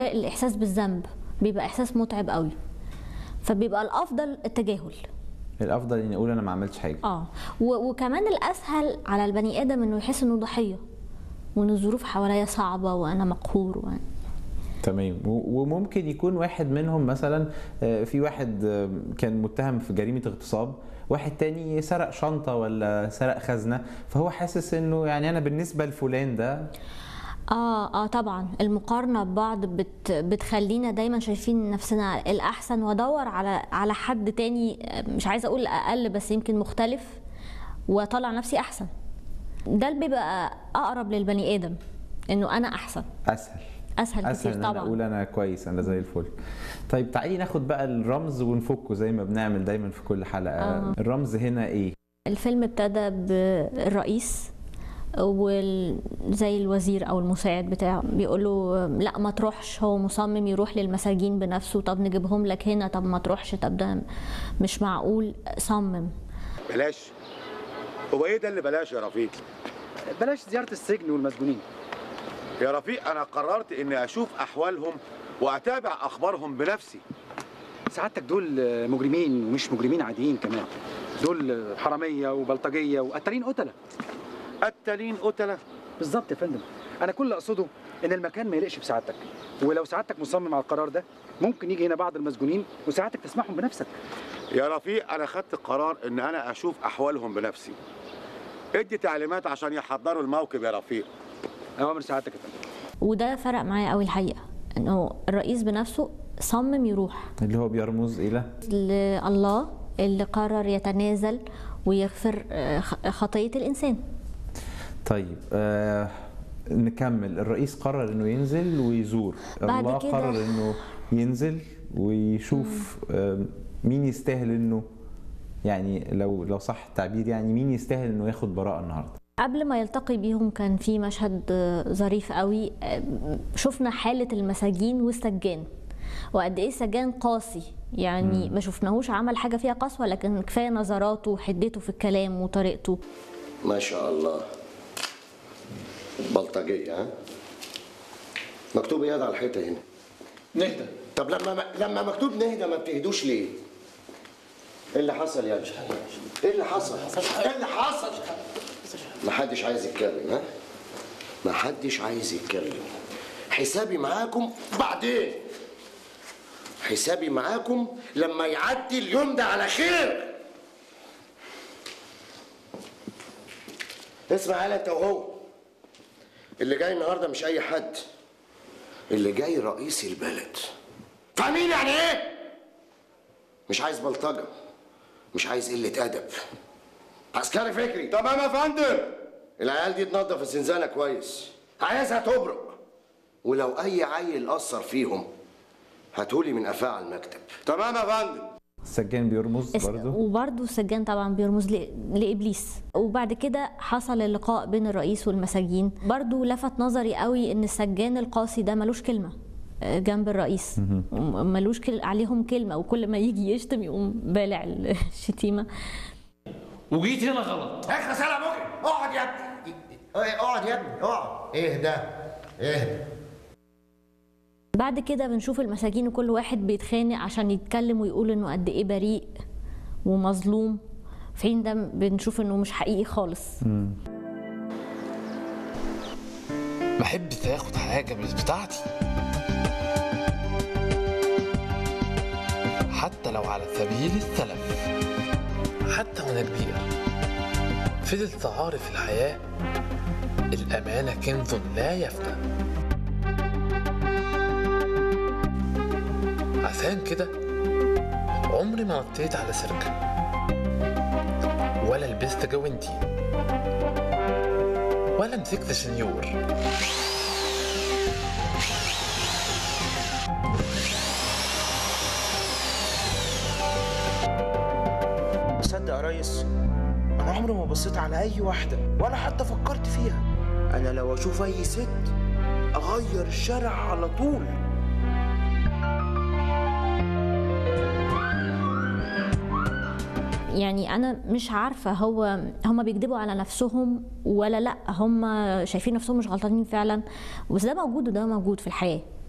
الاحساس بالذنب بيبقى احساس متعب قوي فبيبقى الافضل التجاهل الافضل اني اقول انا ما عملتش حاجه اه و- وكمان الاسهل على البني ادم انه يحس انه ضحيه وان الظروف حواليا صعبه وانا مقهور و... تمام و- وممكن يكون واحد منهم مثلا آه، في واحد آه، كان متهم في جريمه اغتصاب واحد تاني سرق شنطه ولا سرق خزنه فهو حاسس انه يعني انا بالنسبه لفلان ده اه اه طبعا المقارنه ببعض بت بتخلينا دايما شايفين نفسنا الاحسن وادور على على حد تاني آه، مش عايزه اقول اقل بس يمكن مختلف واطلع نفسي احسن ده اللي بيبقى اقرب للبني ادم انه انا احسن اسهل اسهل, اسهل كتير ان انا طبعا اقول انا كويس انا زي الفل طيب تعالي ناخد بقى الرمز ونفكه زي ما بنعمل دايما في كل حلقه آه. الرمز هنا ايه الفيلم ابتدى بالرئيس وزي الوزير او المساعد بتاعه بيقول له لا ما تروحش هو مصمم يروح للمساجين بنفسه طب نجيبهم لك هنا طب ما تروحش طب ده مش معقول صمم بلاش هو ايه ده اللي بلاش يا رفيق بلاش زيارة السجن والمسجونين يا رفيق انا قررت اني اشوف احوالهم واتابع اخبارهم بنفسي سعادتك دول مجرمين ومش مجرمين عاديين كمان دول حرامية وبلطجية وقتالين قتلة قتالين قتله بالظبط يا فندم أنا كل اللي أقصده إن المكان ما يليقش بسعادتك ولو سعادتك مصمم على القرار ده ممكن يجي هنا بعض المسجونين وسعادتك تسمعهم بنفسك يا رفيق انا خدت قرار ان انا اشوف احوالهم بنفسي ادي تعليمات عشان يحضروا الموكب يا رفيق أوامر سعادتك يا فندم وده فرق معايا قوي الحقيقه انه الرئيس بنفسه صمم يروح اللي هو بيرمز الى لله اللي قرر يتنازل ويغفر آه، خ- خطيه الانسان طيب آه نكمل الرئيس قرر انه ينزل ويزور بعد الله كده- قرر انه ينزل ويشوف آه مين يستاهل انه يعني لو لو صح التعبير يعني مين يستاهل انه ياخد براءة النهارده قبل ما يلتقي بيهم كان في مشهد آه، ظريف قوي آه، شفنا حالة المساجين والسجان وقد ايه السجان قاسي يعني ما شفناهوش عمل حاجة فيها قسوة لكن كفاية نظراته وحدته في الكلام وطريقته ما شاء الله بلطجية ها مكتوب ايه ده على الحيطة هنا نهدى طب لما لما مكتوب نهدى ما بتهدوش ليه؟ ايه اللي حصل يا باشا؟ ايه اللي حصل؟ ايه اللي حصل؟ ما حدش عايز يتكلم ها؟ ما حدش عايز يتكلم حسابي معاكم بعدين حسابي معاكم لما يعدي اليوم ده على خير اسمع يالا انت وهو اللي جاي النهارده مش اي حد اللي جاي رئيس البلد فاهمين يعني ايه مش عايز بلطجه مش عايز قله ادب عسكري فكري تمام يا فندم العيال دي تنظف الزنزانه كويس عايزها تبرق ولو اي عيل اثر فيهم هاتولي من قفاه على المكتب تمام يا فندم السجان بيرمز اس- برضه وبرضه السجان طبعا بيرمز ل- لابليس وبعد كده حصل اللقاء بين الرئيس والمساجين برضه لفت نظري قوي ان السجان القاسي ده ملوش كلمه آه، جنب الرئيس م- ملوش كل عليهم كلمه وكل ما يجي يشتم يقوم بالع الشتيمه وجيت هنا غلط اخلص يلا مجرم اقعد يا ابني إيه، اقعد يا ابني اقعد اهدى اهدى بعد كده بنشوف المساجين وكل واحد بيتخانق عشان يتكلم ويقول انه قد ايه بريء ومظلوم في حين ده بنشوف انه مش حقيقي خالص بحب تاخد حاجة مش بتاعتي حتى لو على سبيل السلف حتى وانا كبير فضلت عارف الحياة الأمانة كنز لا يفنى عشان كده عمري ما نطيت على سركة ولا لبست جوانتي ولا مسكت شنيور تصدق يا ريس انا عمري ما بصيت على اي واحده ولا حتى فكرت فيها انا لو اشوف اي ست اغير الشارع على طول يعني انا مش عارفه هو هم بيكذبوا على نفسهم ولا لا هم شايفين نفسهم مش غلطانين فعلا بس ده موجود وده موجود في الحياه